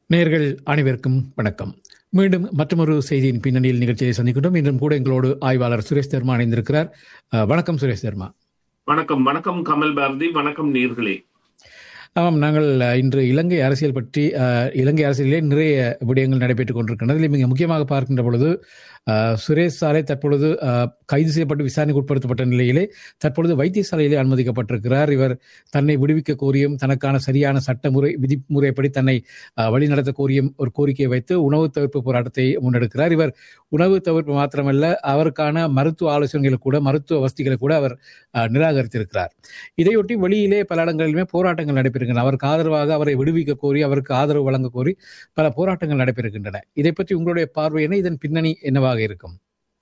நேர்கள் அனைவருக்கும் வணக்கம் மீண்டும் மற்றொரு செய்தியின் பின்னணியில் நிகழ்ச்சியை சந்திக்கின்றோம் இன்றும் கூட எங்களோடு ஆய்வாளர் சுரேஷ் தர்மா இணைந்திருக்கிறார் அஹ், வணக்கம் சுரேஷ் தர்மா வணக்கம் வணக்கம் கமல் பாரதி வணக்கம் நேர்களே ஆமாம் நாங்கள் அஹ், இன்று இலங்கை அரசியல் பற்றி அஹ், இலங்கை அரசியலிலே நிறைய விடயங்கள் நடைபெற்றுக் கொண்டிருக்கின்றன அதில் மிக முக்கியமாக பார்க்கின்ற பொழுது அஹ், சுரேஷ் சாலை தற்பொழுது அஹ், கைது செய்யப்பட்டு விசாரணைக்கு உட்படுத்தப்பட்ட நிலையிலே தற்பொழுது வைத்தியசாலையிலே அனுமதிக்கப்பட்டிருக்கிறார் இவர் தன்னை விடுவிக்க கோரியும் தனக்கான சரியான சட்டமுறை விதிமுறைப்படி தன்னை அஹ், வழிநடத்த கோரியும் ஒரு கோரிக்கையை வைத்து உணவு தவிர்ப்பு போராட்டத்தை முன்னெடுக்கிறார் இவர் உணவு தவிர்ப்பு மாத்திரமல்ல அவருக்கான மருத்துவ ஆலோசனைகளை கூட மருத்துவ வசதிகளை கூட அவர் அஹ், நிராகரித்திருக்கிறார் இதையொட்டி வெளியிலே பல இடங்களிலுமே போராட்டங்கள் நடைபெறுகின்றன அவருக்கு ஆதரவாக அவரை விடுவிக்க கோரி அவருக்கு ஆதரவு வழங்க கோரி பல போராட்டங்கள் நடைபெறுகின்றன இதை பற்றி உங்களுடைய பார்வை என்ன இதன் பின்னணி என்னவாக இருக்கும்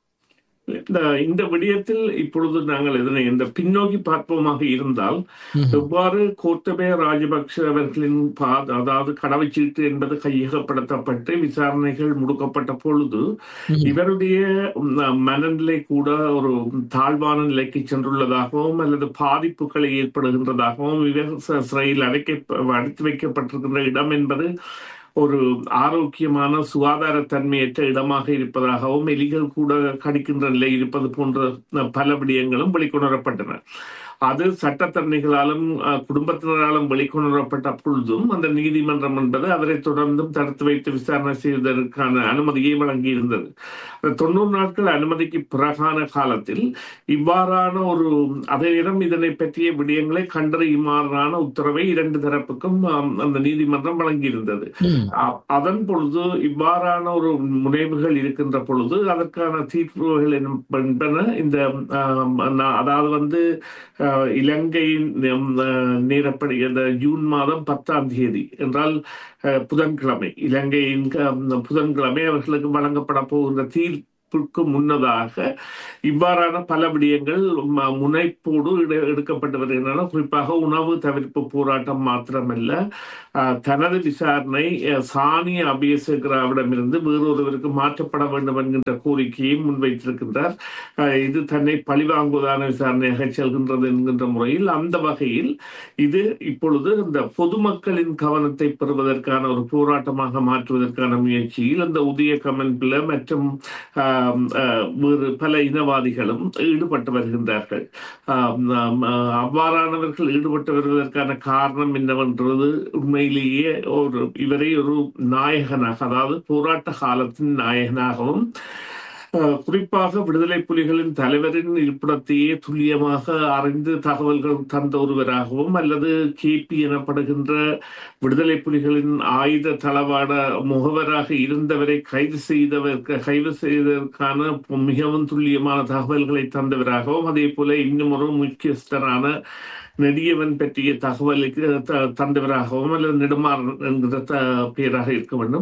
இந்த இந்த விடயத்தில் இப்பொழுது நாங்கள் இதனை இந்த பின்னோக்கி பார்ப்போமாக இருந்தால் ம்ஹும். எவ்வாறு கோத்தபய ராஜபக்ஷ அவர்களின் பா- அதாவது கடவுச்சீட்டு என்பது கையகப்படுத்தப்பட்டு விசாரணைகள் முடுக்கப்பட்ட பொழுது ம்ஹும். இவருடைய ம், மனநிலை கூட ஒரு தாழ்வான நிலைக்கு சென்றுள்ளதாகவும் அல்லது பாதிப்புகளை ஏற்படுகின்றதாகவும் இவர் ச- சிறையில் அடைக்க அடைத்து வைக்கப்பட்டிருக்கின்ற இடம் என்பது ஒரு ஆரோக்கியமான சுகாதாரத்தன்மையற்ற இடமாக இருப்பதாகவும் எலிகள் கூட கடிக்கின்ற நிலை இருப்பது போன்ற பல விடயங்களும் வெளிக்கொணரப்பட்டன அது சட்டத்தரணிகளாலும் அஹ், குடும்பத்தினராலும் வெளிக்கொணரப்பட்ட பொழுதும் அந்த நீதிமன்றம் என்பது அவரை தொடர்ந்தும் தடுத்து வைத்து விசாரணை செய்வதற்கான அனுமதியை வழங்கியிருந்தது அந்த தொண்ணூறு நாட்கள் அனுமதிக்கு பிறகான காலத்தில் இவ்வாறான ஒரு அதே நேரம் இதனை பற்றிய விடயங்களை கண்டறியுமாறான உத்தரவை இரண்டு தரப்புக்கும் ஆம், அந்த நீதிமன்றம் வழங்கியிருந்தது ம். அ- அதன் பொழுது இவ்வாறான ஒரு முனைவுகள் இருக்கின்ற பொழுது அதற்கான தீர்ப்புகள் என்ன- என்பன இந்த ஆம், நா- அதாவது வந்து அஹ், இலங்கையின் ஹம், அஹ், நேரப்படி இந்த ஜூன் மாதம் பத்தாம் தேதி என்றால் அஹ், புதன்கிழமை இலங்கையின் க- புதன்கிழமை அவர்களுக்கு வழங்கப்பட போகின்ற தீர்ப்புக்கு முன்னதாக இவ்வாறான பல விடயங்கள் ம- முனைப்போடு எடு- எடுக்கப்பட்டு வருகின்றன குறிப்பாக உணவு தவிர்ப்பு போராட்டம் மாத்திரமல்ல அஹ், தனது விசாரணை அஹ், சானிய அபியசேகராவிடமிருந்து வேறொருவருக்கு மாற்றப்பட வேண்டும் என்கின்ற கோரிக்கையை முன்வைத்திருக்கின்றார் அஹ், இது தன்னை பழிவாங்குவதான விசாரணையாக செல்கின்றது என்கின்ற முறையில் அந்த வகையில் இது இப்பொழுது இந்த பொதுமக்களின் கவனத்தை பெறுவதற்கான ஒரு போராட்டமாக மாற்றுவதற்கான முயற்சியில் அந்த உதய கமன் பிள்ளை மற்றும் ஆம், அஹ், வேறு பல இனவாதிகளும் ஈடுபட்டு வருகின்றார்கள் ஆம், ஆம், அஹ், அவ்வாறானவர்கள் ஈடுபட்டு வருவதற்கான காரணம் என்னவென்றது உண்மையிலேயே ஒரு இவரை ஒரு நாயகனாக அதாவது போராட்ட காலத்தின் நாயகனாகவும் அஹ், குறிப்பாக விடுதலை புலிகளின் தலைவரின் இருப்பிடத்தையே துல்லியமாக அறிந்து தகவல்கள் தந்த ஒருவராகவும் அல்லது கேபி எனப்படுகின்ற விடுதலை புலிகளின் ஆயுத தளவாட முகவராக இருந்தவரை கைது செய்தவர்க்கு கைது செய்ததற்கான மிகவும் துல்லியமான தகவல்களை தந்தவராகவும் அதே போல இன்னும் ஒரு முக்கியஸ்தரான நெடியவன் பற்றிய தகவலுக்கு த- தந்தவராகவும் அல்லது நெடுமாறன் என்கிற த- பெயராக இருக்க வேண்டும்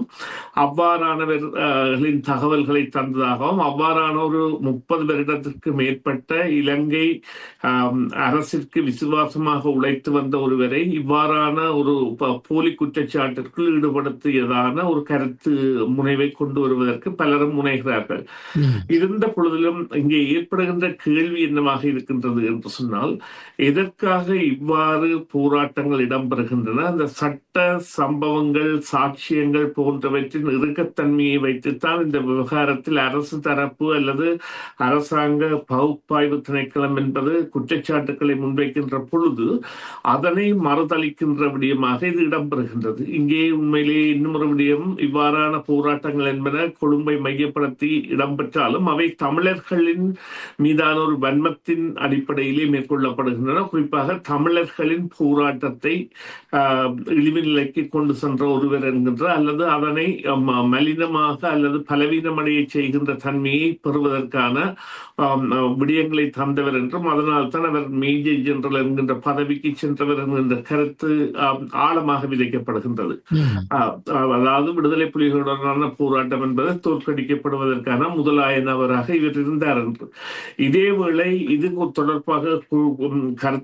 அவ்வாறானவர்களின் தகவல்களை தந்ததாகவும் அவ்வாறான ஒரு முப்பது வருடத்திற்கு மேற்பட்ட இலங்கை ஆம், அரசிற்கு விசுவாசமாக உழைத்து வந்த ஒருவரை இவ்வாறான ஒரு ப- போலி குற்றச்சாட்டிற்குள் ஈடுபடுத்தியதான ஒரு கருத்து முனைவை கொண்டு வருவதற்கு பலரும் முனைகிறார்கள் ம். இருந்த பொழுதிலும் இங்கே ஏற்படுகின்ற கேள்வி என்னவாக இருக்கின்றது என்று சொன்னால் எதற்காக இவ்வாறு போராட்டங்கள் இடம்பெறுகின்றன அந்த சட்ட சம்பவங்கள் சாட்சியங்கள் போன்றவற்றின் இறுக்கத்தன்மையை வைத்துத்தான் இந்த விவகாரத்தில் அரசு தரப்பு அல்லது அரசாங்க பகுப்பாய்வு திணைக்களம் என்பது குற்றச்சாட்டுக்களை முன்வைக்கின்ற பொழுது அதனை மறுதளிக்கின்ற விடயமாக இது இடம்பெறுகின்றது இங்கே உண்மையிலேயே இன்னும் ஒரு விடயம் இவ்வாறான போராட்டங்கள் என்பன கொழும்பை மையப்படுத்தி இடம்பெற்றாலும் அவை தமிழர்களின் மீதான ஒரு வன்மத்தின் அடிப்படையிலே மேற்கொள்ளப்படுகின்றன குறிப்பாக தமிழர்களின் போராட்டத்தை ஆஹ், இழிவு நிலைக்கு கொண்டு சென்ற ஒருவர் என்கின்ற அல்லது அதனை ஆம், மலினமாக அல்லது பலவீனமடைய செய்கின்ற தன்மையை பெறுவதற்கான ஆம், ஆஹ், விடயங்களை தந்தவர் என்றும் அதனால் தான் அவர் மேஜர் ஜெனரல் என்கின்ற பதவிக்கு சென்றவர் என்கின்ற கருத்து ஆம், ஆழமாக விதைக்கப்படுகின்றது ம். ஆஹ் அதாவது விடுதலை புலிகளுடனான போராட்டம் என்பது தோற்கடிக்கப்படுவதற்கான முதலாய நபராக இவர் இருந்தார் என்று இதேவேளை இது தொடர்பாக கு- உம் கருத்து தெரிவித்த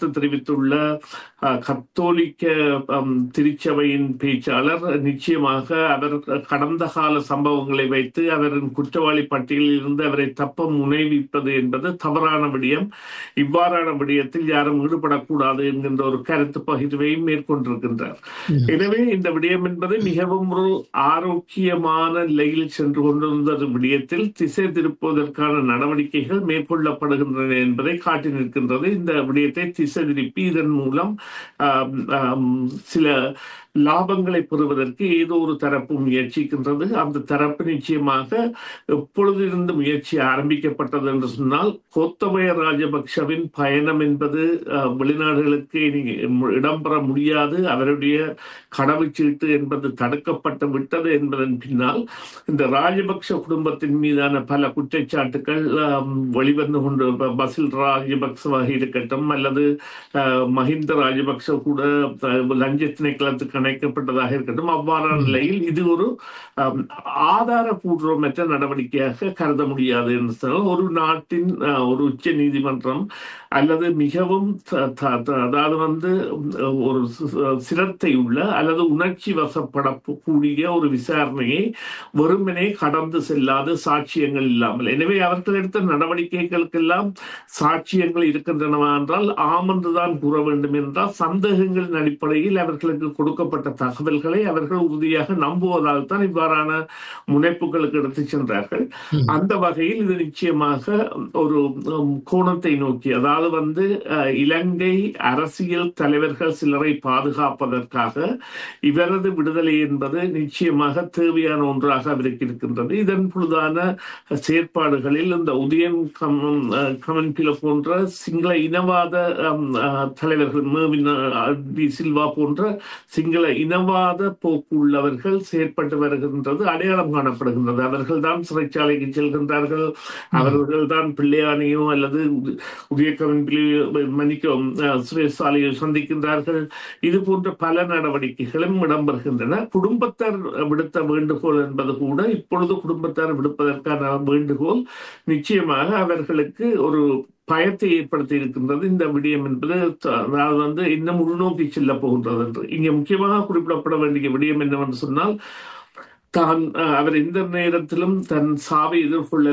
தெரிவித்துள்ள அஹ், கத்தோலிக்க அம், திருச்சபையின் பேச்சாளர் நிச்சயமாக அவர் கடந்த கால சம்பவங்களை வைத்து அவரின் குற்றவாளி பட்டியலில் இருந்து அவரை தப்ப முனைவிப்பது என்பது தவறான விடயம் இவ்வாறான விடயத்தில் யாரும் ஈடுபடக்கூடாது என்கின்ற ஒரு கருத்து பகிர்வையும் மேற்கொண்டிருக்கின்றார் எனவே இந்த விடயம் என்பது மிகவும் ஒரு ஆரோக்கியமான நிலையில் சென்று கொண்டிருந்த ஒரு விடயத்தில் திசை திருப்புவதற்கான நடவடிக்கைகள் மேற்கொள்ளப்படுகின்றன என்பதை காட்டி நிற்கின்றது இந்த விடயத்தை திசை திருப்பி இதன் மூலம் ஆம், ஆம், சில லாபங்களை பெறுவதற்கு ஏதோ ஒரு தரப்பு முயற்சிக்கின்றது அந்த தரப்பு நிச்சயமாக எப்பொழுது இருந்து முயற்சி ஆரம்பிக்கப்பட்டது என்று சொன்னால் கோத்தபய ராஜபக்ஷவின் பயணம் என்பது அஹ், வெளிநாடுகளுக்கு இனி இடம்பெற முடியாது அவருடைய கடவுச்சீட்டு என்பது தடுக்கப்பட்டு விட்டது என்பதன் பின்னால் இந்த ராஜபக்ஷ குடும்பத்தின் மீதான பல குற்றச்சாட்டுகள் ஆம், வெளிவந்து கொண்டு ப- பசில் ராஜபக்சவாக இருக்கட்டும் அல்லது அஹ், மஹிந்த ராஜபக்ஷ கூட அஹ், லஞ்ச திணைக்களத்துக்கு அணைக்கப்பட்டதாக இருக்கட்டும் அவ்வாறான நிலையில் இது ஒரு ஆம், ஆதாரபூர்வமற்ற நடவடிக்கையாக கருத முடியாது என்று சொன்னால் ஒரு நாட்டின் அஹ், ஒரு உச்ச நீதிமன்றம் அல்லது மிகவும் த- த- த- அதாவது வந்து உம், ஒரு சி- சிரத்தை உள்ள அல்லது உணர்ச்சி வசப்படக்கூடிய ஒரு விசாரணையை வெறுமனே கடந்து செல்லாத சாட்சியங்கள் இல்லாமல் எனவே அவர்கள் எடுத்த நடவடிக்கைகளுக்கெல்லாம் சாட்சியங்கள் இருக்கின்றனவா என்றால் ஆமென்றுதான் கூற வேண்டும் என்றால் சந்தேகங்களின் அடிப்படையில் அவர்களுக்கு கொடுக்கப்பட்ட தகவல்களை அவர்கள் உறுதியாக நம்புவதால் தான் இவ்வாறான முனைப்புகளுக்கு எடுத்துச் சென்றார்கள் அந்த வகையில் இது நிச்சயமாக ஒரு உம், கோணத்தை நோக்கி அதாவது வந்து அஹ், இலங்கை அரசியல் தலைவர்கள் சிலரை பாதுகாப்பதற்காக இவரது விடுதலை என்பது நிச்சயமாக தேவையான ஒன்றாக அவருக்கு இருக்கின்றது இதன் பொழுதான செயற்பாடுகளில் இந்த உதயன் கம் அஹ், கமன்பில போன்ற சிங்கள இனவாத அம், அஹ், தலைவர்கள் மேவின் அஹ், டி சில்வா போன்ற சிங்கள இனவாத போக்கு உள்ளவர்கள் செயற்பட்டு வருகின்றது அடையாளம் காணப்படுகின்றது அவர்கள் தான் சிறைச்சாலைக்கு செல்கின்றார்கள் அவர்கள் தான் பிள்ளையானையோ அல்லது உதய கவின்பிலையோ மன்னிக்கும் அஹ், சிறைச்சாலையை சந்திக்கின்றார்கள் இது போன்ற பல நடவடிக்கைகளும் இடம்பெறுகின்றன குடும்பத்தார் விடுத்த வேண்டுகோள் என்பது கூட இப்பொழுது குடும்பத்தார் விடுப்பதற்கான வேண்டுகோள் நிச்சயமாக அவர்களுக்கு ஒரு பயத்தை ஏற்படுத்தி இருக்கின்றது இந்த விடயம் என்பது த- அதாவது வந்து இன்னும் உள்நோக்கி செல்ல போகின்றது என்று இங்கே முக்கியமாக குறிப்பிடப்பட வேண்டிய விடயம் என்னவென்று சொன்னால் தான் அஹ், அவர் எந்த நேரத்திலும் தன் சாவை எதிர்கொள்ள